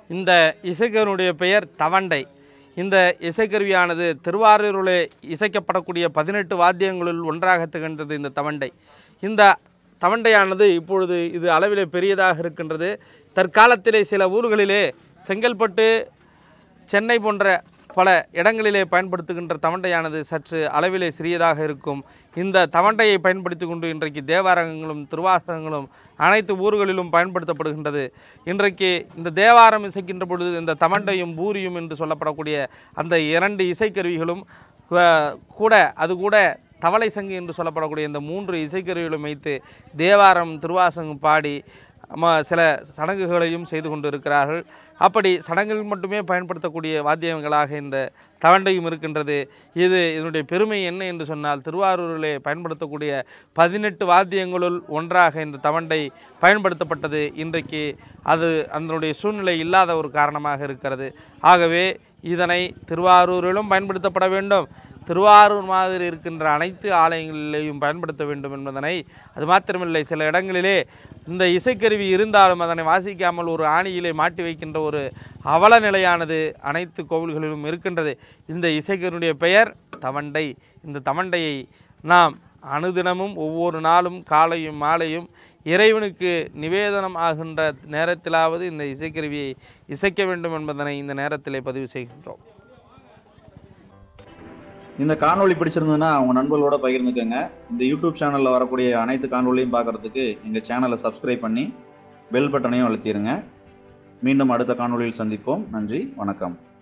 இந்த இசைக்கருவியுடைய பெயர் தவண்டை இந்த இசைக்கருவியானது திருவாரூரிலே இசைக்கப்படக்கூடிய பதினெட்டு வாத்தியங்களுள் ஒன்றாக திகழ்ந்தது இந்த தவண்டை இந்த தவண்டையானது இப்பொழுது இது அளவிலே பெரியதாக இருக்கின்றது தற்காலத்திலே சில ஊர்களிலே செங்கல்பட்டு சென்னை போன்ற பல இடங்களிலே பயன்படுத்துகின்ற தவண்டையானது சற்று அளவிலே சிறியதாக இருக்கும் இந்த தவண்டையை பயன்படுத்தி கொண்டு இன்றைக்கு தேவாரங்களும் திருவாசகங்களும் அனைத்து ஊர்களிலும் பயன்படுத்தப்படுகின்றது இன்றைக்கு இந்த தேவாரம் இசைக்கின்ற பொழுது இந்த தவண்டையும் பூரியும் என்று சொல்லப்படக்கூடிய அந்த இரண்டு இசைக்கருவிகளும் அஹ், கூட அது கூட தவளை சங்கு என்று சொல்லப்படக்கூடிய இந்த மூன்று இசைக்கருவிகளும் வைத்து தேவாரம் திருவாசகம் பாடி ம சில சடங்குகளையும் செய்து கொண்டு இருக்கிறார்கள் அப்படி சடங்குகள் மட்டுமே பயன்படுத்தக்கூடிய வாத்தியங்களாக இந்த தவண்டையும் இருக்கின்றது இது இதனுடைய பெருமை என்ன என்று சொன்னால் திருவாரூரிலே பயன்படுத்தக்கூடிய பதினெட்டு வாத்தியங்களுள் ஒன்றாக இந்த தவண்டை பயன்படுத்தப்பட்டது இன்றைக்கு அது அதனுடைய சூழ்நிலை இல்லாத ஒரு காரணமாக இருக்கிறது ஆகவே இதனை திருவாரூரிலும் பயன்படுத்தப்பட வேண்டும் திருவாரூர் மாதிரி இருக்கின்ற அனைத்து ஆலயங்களிலேயும் பயன்படுத்த வேண்டும் என்பதனை அது மாத்திரமில்லை சில இடங்களிலே இந்த இசைக்கருவி இருந்தாலும் அதனை வாசிக்காமல் ஒரு ஆணியிலே மாட்டி வைக்கின்ற ஒரு அவல நிலையானது அனைத்து கோவில்களிலும் இருக்கின்றது இந்த இசைக்கருவியுடைய பெயர் தவண்டை இந்த தவண்டையை நாம் அனுதினமும் ஒவ்வொரு நாளும் காலையும் மாலையும் இறைவனுக்கு நிவேதனம் ஆகின்ற நேரத்திலாவது இந்த இசைக்கருவியை இசைக்க வேண்டும் என்பதனை இந்த நேரத்திலே பதிவு செய்கின்றோம் இந்த காணொளி பிடிச்சிருந்ததுன்னா உங்க நண்பர்களோட பகிர்ந்துக்கங்க இந்த யூடியூப் சேனல்ல வரக்கூடிய அனைத்து காணொளியும் பார்க்கறதுக்கு எங்க சேனலை சப்ஸ்கிரைப் பண்ணி பெல் பட்டனையும் அழுத்திடுங்க மீண்டும் அடுத்த காணொளியில் சந்திப்போம் நன்றி வணக்கம்